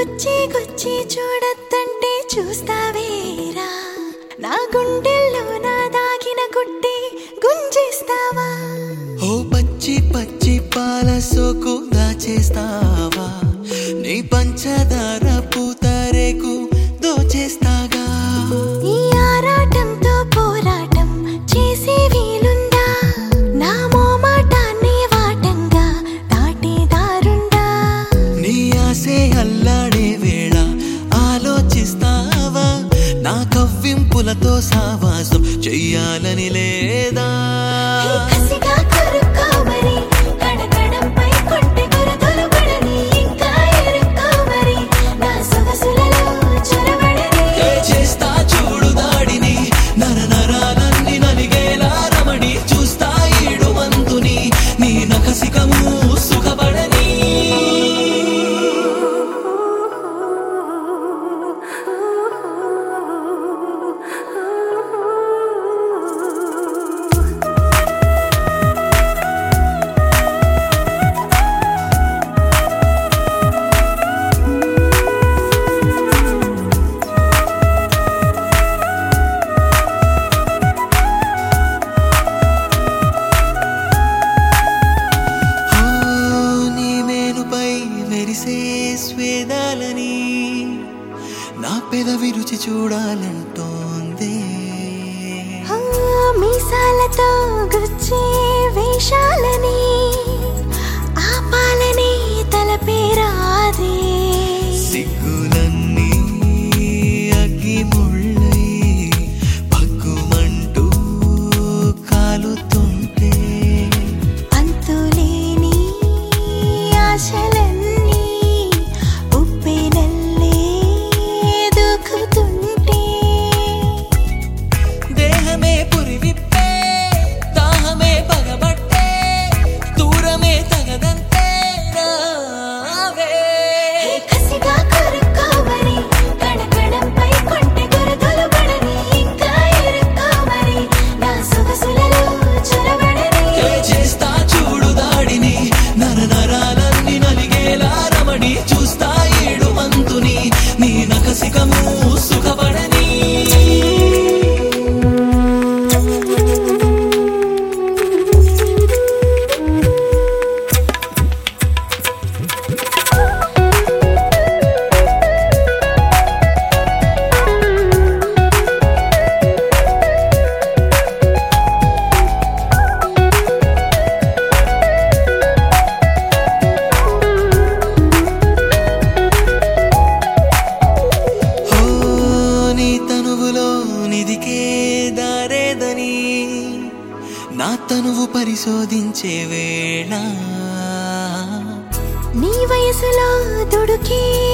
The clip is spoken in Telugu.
గుచ్చి గుచ్చి చూడద్దంటే చూస్తావేరా నా గుండెల్లో నా దాగిన గుడ్డి గుంజేస్తావా ఓ పచ్చి పచ్చి పాల సోకు దాచేస్తావా నీ పంచదార పూతరేకు దోచేస్తాగా ఈ ఆరాటంతో పోరాటం చేసే వీలుందా నా మోమాటాన్ని వాటంగా దాటేదారుందా నీ ఆసే అల్లాడే వేళ ఆలోచిస్తావా నా కవ్వింపులతో సావాసం చెయ్యాలని లేదా ఈ కసిగా కొరుక్కో మరి కడకడంపై కొంటె కొరతలు పడని ఇంకా ఎరుక్కో మరి నా సొగసులలో చొరబడని ఏ చేస్తా చూడు దాడిని నర నరాలన్నీ నలిగేలా రమణి చూస్తా ఈడు మంతుని నీ నకసికము సుఖపడని ఓ, నీ మేనుపై మెరిసే స్వేదాలని నా పెదవి రుచి చూడాలంటోంది ఆ, మీసాలతో గుచ్చే వేషాలని ఆపాలని తలపేరాదే సిగ్గులన్నీ అగ్గి ముళ్ళై పగ్గుమంటూ కాలుతుంటే అంతులేని ఆశలన్నీ ఉప్పెనల్లే దూకుతుంటే దేహమే పురివిప్పే దాహమే పగబట్టే దూరమే తగదంతే రావే హే కసిగా కొరుక్కో మరి కడకడంపై కొంటె కొరతలు పడని ఇంకా ఎరుక్కో మరి నా సొగసులలో చొరబడని ఏ చేస్తా చూడు దాడిని నర నరాలన్నీ నలిగేలా రమణి చూస్తా ఏడు మంతుని నీ నకసికము సుఖపడని ఓ నీ తనువులో నిదికే దారేదని నా తనువు పరిశోధించే వేళ నీ వయసులో దుడుకే